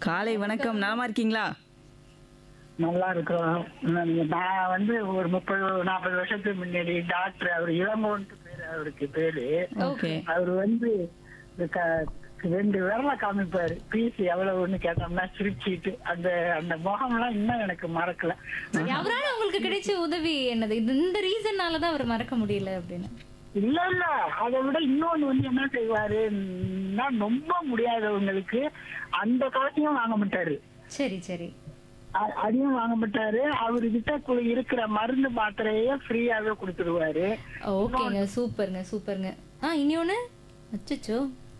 காலை வணக்கம் நலமா இருக்கீங்களா நல்லா இருக்கிறோம் நான் நான் வந்து ஒரு முப்பது நாற்பது வருஷத்துக்கு முன்னாடி டாக்டர் அவர் இளங்கோன்ட்டு பேரு அவருக்கு பேரு ஓகே அவர் வந்து இந்த க- ரெண்டு விரல காமிப்பாரு பீஸ் எவ்வளவுன்னு கேட்டோம்னா சிரிச்சிட்டு அந்த அந்த முகம்லாம் இன்னும் எனக்கு மறக்கல அவரால உங்களுக்கு கிடைச்ச உதவி என்னது இது இந்த ரீசன்னால தான் அவர் மறக்க முடியல அப்படின்னு இல்ல இல்ல அதை விட இன்னொன்னு வந்து என்ன செய்வாருன்னா ரொம்ப முடியாதவங்களுக்கு அந்த காசையும் வாங்க மாட்டாரு சரி சரி அ- அதையும் வாங்க மாட்டாரு அவர்கிட்ட கு- இருக்கிற மருந்து மாத்திரையே ஃப்ரீயாவே கொடுத்துருவாரு ஓகேங்க சூப்பருங்க சூப்பருங்க ஆ இன்னொன்னு அச்சச்சோ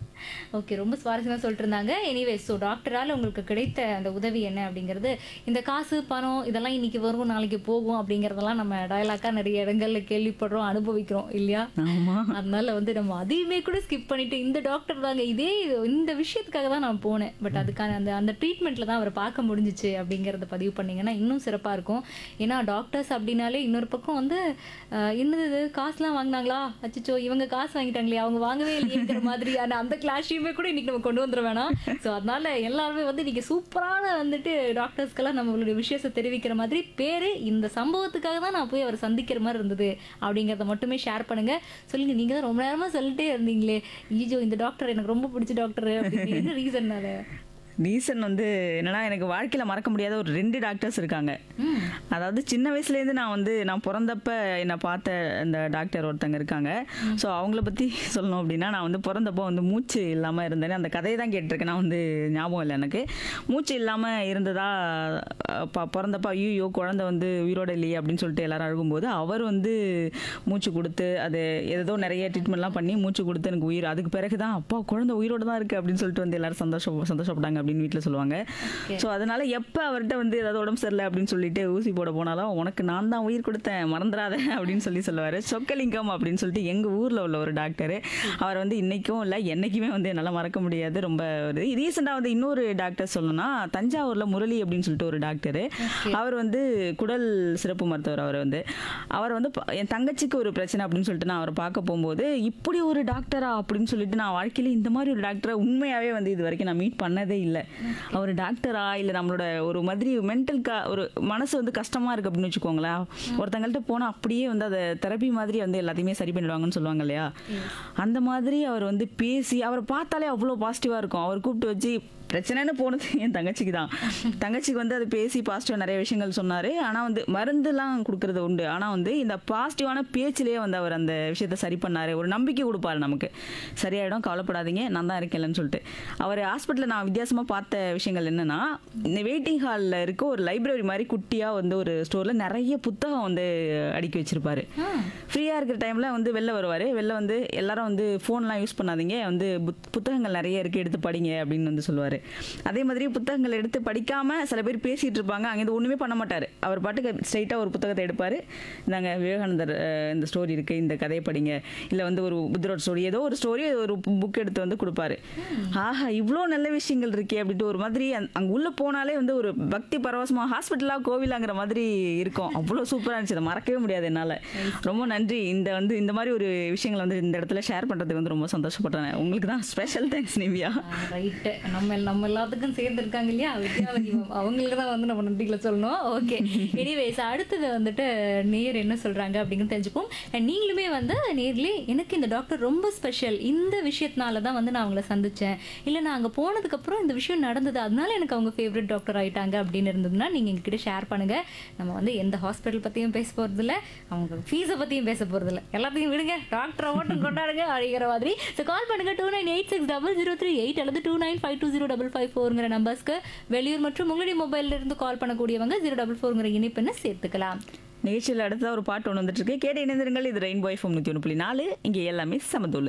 ஓகே ரொம்ப சுவாரஸ்யமாக சொல்லிட்டு இருந்தாங்க எனிவே ஸோ டாக்டரால் உங்களுக்கு கிடைத்த அந்த உதவி என்ன அப்படிங்கிறது இந்த காசு பணம் இதெல்லாம் இன்னைக்கு வரும் நாளைக்கு போகும் அப்படிங்கிறதெல்லாம் நம்ம டயலாக்காக நிறைய இடங்கள்ல கேள்விப்படுறோம் அனுபவிக்கிறோம் இல்லையா ஆமா அதனால வந்து நம்ம அதையுமே கூட ஸ்கிப் பண்ணிட்டு இந்த டாக்டர் தாங்க இதே இந்த விஷயத்துக்காக தான் நான் போனேன் பட் அதுக்கான அந்த அந்த ட்ரீட்மெண்ட்ல தான் அவரை பார்க்க முடிஞ்சிச்சு அப்படிங்கிறத பதிவு பண்ணீங்கன்னா இன்னும் சிறப்பாக இருக்கும் ஏன்னா டாக்டர்ஸ் அப்படின்னாலே இன்னொரு பக்கம் வந்து ஆஹ், என்னது இது காசுலாம் வாங்கினாங்களா அச்சச்சோ இவங்க காசு வாங்கிட்டாங்களே அவங்க வாங்கவே இல்லையேங்கிற மாதிரியான அந்த கிளாஷையுமே கூட இன்னைக்கு நம்ம கொண்டு வந்துட வேணாம் ஸோ அதனால எல்லாருமே வந்து இன்னைக்கு சூப்பரான வந்துட்டு டாக்டர்ஸ்க்கெல்லாம் நம்மளுடைய விஷயத்தை தெரிவிக்கிற மாதிரி பேரு இந்த சம்பவத்துக்காக தான் நான் போய் அவரை சந்திக்கிற மாதிரி இருந்தது அப்படிங்கிறத மட்டுமே ஷேர் பண்ணுங்க சொல்லுங்க நீங்க தான் ரொம்ப நேரமா சொல்லிட்டே இருந்தீங்களே ஈஜோ இந்த டாக்டர் எனக்கு ரொம்ப பிடிச்ச டாக்டர் அப்படின்னு என்ன ரீசன்னால ரீசன் வந்து என்னன்னா எனக்கு வாழ்க்கையில மறக்க முடியாத ஒரு ரெண்டு டாக்டர்ஸ் இருக்காங்க ம் அதாவது சின்ன வயசுலேருந்து நான் வந்து நான் பிறந்தப்ப என்னை பார்த்த அந்த டாக்டர் ஒருத்தங்க இருக்காங்க ஸோ அவங்கள பற்றி சொல்லணும் அப்படின்னா நான் வந்து பிறந்தப்போ வந்து மூச்சு இல்லாமல் இருந்தேன் அந்த கதையை தான் கேட்டிருக்கேன் நான் வந்து ஞாபகம் இல்லை எனக்கு மூச்சு இல்லாமல் இருந்ததா அஹ், ப- பிறந்தப்ப ஐயோ குழந்தை வந்து உயிரோட இல்லையே அப்படின்னு சொல்லிட்டு எல்லாரும் அழுகும்போது அவர் வந்து மூச்சு கொடுத்து அது ஏதோ நிறைய ட்ரீட்மெண்ட்லாம் பண்ணி மூச்சு கொடுத்து எனக்கு உயிர் அதுக்கு பிறகு தான் அப்பா குழந்தை உயிரோட தான் இருக்குது அப்படின்னு சொல்லிட்டு வந்து எல்லாரும் சந்தோஷம் சந்தோஷப்பட்டாங்க அப்படின்னு வீட்டில் சொல்லுவாங்க ஸோ அதனால எப்போ அவர்கிட்ட வந்து ஏதாவது உடம்பு சரியில்லை அப்படின்னு சொல்லிட்டு ஊசி போட போனாலும் உனக்கு நான் தான் உயிர் கொடுத்தேன் மறந்துடாத அப்படின்னு சொல்லி சொல்லுவார் சொக்கலிங்கம் அப்படின்னு சொல்லிட்டு எங்கள் ஊரில் உள்ள ஒரு டாக்டர் அவர் வந்து இன்னைக்கும் இல்லை என்னைக்குமே வந்து என்னால் மறக்க முடியாது ரொம்ப ஒரு ரீசெண்டாக வந்து இன்னொரு டாக்டர் சொல்லணும்னா தஞ்சாவூரில் முரளி அப்படின்னு சொல்லிட்டு ஒரு டாக்டர் அவர் வந்து குடல் சிறப்பு மருத்துவர் அவர் வந்து அவர் வந்து ப- என் தங்கச்சிக்கு ஒரு பிரச்சனை அப்படின்னு சொல்லிட்டு நான் அவரை பார்க்க போகும்போது இப்படி ஒரு டாக்டரா அப்படின்னு சொல்லிட்டு நான் வாழ்க்கையில இந்த மாதிரி ஒரு டாக்டரை உண்மையாகவே வந்து இது வரைக்கும் நான் மீட் பண்ணதே இல்லை அவர் டாக்டரா இல்லை நம்மளோட ஒரு மாதிரி மென்டல் கா ஒரு மனசு வந்து கஷ்டமா இருக்கு அப்படின்னு வச்சுக்கோங்களேன் ஒருத்தங்கள்ட்ட போனால் அப்படியே வந்து அதை தெரப்பி மாதிரி வந்து எல்லாத்தையுமே சரி பண்ணிடுவாங்கன்னு சொல்லுவாங்க இல்லையா அந்த மாதிரி அவர் வந்து பேசி அவரை பார்த்தாலே அவ்வளோ பாசிட்டிவாக இருக்கும் அவர் கூப்பிட்டு வச்சு பிரச்சனைன்னு போனது என் தங்கச்சிக்கு தான் தங்கச்சிக்கு வந்து அது பேசி பாசிட்டிவாக நிறைய விஷயங்கள் சொன்னார் ஆனால் வந்து மருந்துலாம் கொடுக்கறது உண்டு ஆனால் வந்து இந்த பாசிட்டிவான பேச்சிலேயே வந்து அவர் அந்த விஷயத்தை சரி பண்ணார் ஒரு நம்பிக்கை கொடுப்பாரு நமக்கு சரியாயிடும் கவலைப்படாதீங்க நான் தான் இருக்கேன்லன்னு சொல்லிட்டு அவர் ஹாஸ்பிட்டலில் நான் வித்தியாசமாக பார்த்த விஷயங்கள் என்னன்னா இந்த வெயிட்டிங் ஹாலில் இருக்க ஒரு லைப்ரரி மாதிரி குட்டியாக வந்து ஒரு ஸ்டோரில் நிறைய புத்தகம் வந்து அடுக்கி வச்சிருப்பாரு ஃப்ரீயாக இருக்கிற டைமில் வந்து வெளில வருவார் வெளில வந்து எல்லாரும் வந்து ஃபோன்லாம் யூஸ் பண்ணாதீங்க வந்து புத்- புத்தகங்கள் நிறைய இருக்குது எடுத்து படிங்க அப்படின்னு வந்து சொல்லுவார் அதே மாதிரி புத்தகங்கள் எடுத்து படிக்காமல் சில பேர் பேசிகிட்டு இருப்பாங்க அங்கேருந்து ஒன்றுமே பண்ண மாட்டார் அவர் பாட்டுக்கு ஸ்ட்ரைட்டாக ஒரு புத்தகத்தை எடுப்பார் இந்தாங்க விவேகானந்தர் அஹ், இந்த ஸ்டோரி இருக்குது இந்த கதையை படிங்க இல்லை வந்து ஒரு புத்தரோட ஸ்டோரி ஏதோ ஒரு ஸ்டோரி ஒரு புக் எடுத்து வந்து கொடுப்பாரு ஆஹா இவ்வளோ நல்ல விஷயங்கள் இருக்கே அப்படின்ட்டு ஒரு மாதிரி அங்கே உள்ளே போனாலே வந்து ஒரு பக்தி பரவசமாக ஹாஸ்பிட்டலாக கோவிலாங்கிற மாதிரி இருக்கும் அவ்வளோ சூப்பராக இருந்துச்சு அதை மறக்கவே முடியாது என்னால் ரொம்ப நன்றி இந்த வந்து இந்த மாதிரி ஒரு விஷயங்களை வந்து இந்த இடத்துல ஷேர் பண்ணுறதுக்கு வந்து ரொம்ப சந்தோஷப்பட்டேன் உங்களுக்கு தான் ஸ்பெஷல் தேங்க்ஸ் நிவ்யா ரைட்டு நம்ம நம்ம எல்லாத்துக்கும் சேர்ந்து இருக்காங்க இல்லையா வித்யாவதி ma'am. அவங்களுக்கு தான் வந்து நம்ம நன்றிகளை சொல்லணும் ஓகே எனிவேஸ் அடுத்தது வந்துட்டு நேர் என்ன சொல்றாங்க அப்படின்னு தெரிஞ்சுப்போம் And நீங்களுமே வந்து நேர்லயே எனக்கு இந்த டாக்டர் ரொம்ப ஸ்பெஷல் இந்த விஷயத்தினால தான் வந்து நான் அவங்கள சந்திச்சேன் இல்லை நான் அங்கே போனதுக்கப்புறம் இந்த விஷயம் நடந்தது அதனால எனக்கு அவங்க ஃபேவரட் டாக்டர் ஆயிட்டாங்க அப்படின்னு இருந்ததுன்னா நீங்கள் எங்ககிட்ட ஷேர் பண்ணுங்க நம்ம வந்து எந்த ஹாஸ்பிட்டல் பற்றியும் பேச போகிறதில்ல அவங்க ஃபீஸை பற்றியும் பேச போகிறதில்ல எல்லாத்தையும் விடுங்க டாக்டரை மட்டும் கொண்டாடுங்க அப்படிங்கிற மாதிரி ஸோ கால் பண்ணுங்க two nine eight six double zero three eight அல்லது two nine five two zero double five ஃபோருங்கிற நம்பர்ஸ்க்கு வெளியூர் மற்றும் உங்களுடைய மொபைல்ல இருந்து கால் பண்ணக்கூடியவங்க ஜீரோ டபுள் ஃபோருங்கிற இணைப்பெண்ணை சேர்த்துக்கலாம் நிகழ்ச்சியில் அடுத்ததாக ஒரு பாட்டு ஒன்று வந்துட்டு இருக்கு கேட்டு இணைந்திருங்கள் இது ரெயின்போ எஃப்எம் நூற்றி ஒன்று புள்ளி நாலு இங்கே எல்லாமே சமதூள்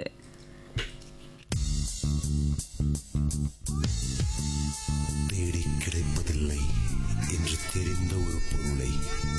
தேடி கிடைப்பதில்லை என்று தெரிந்த ஒரு பொருளை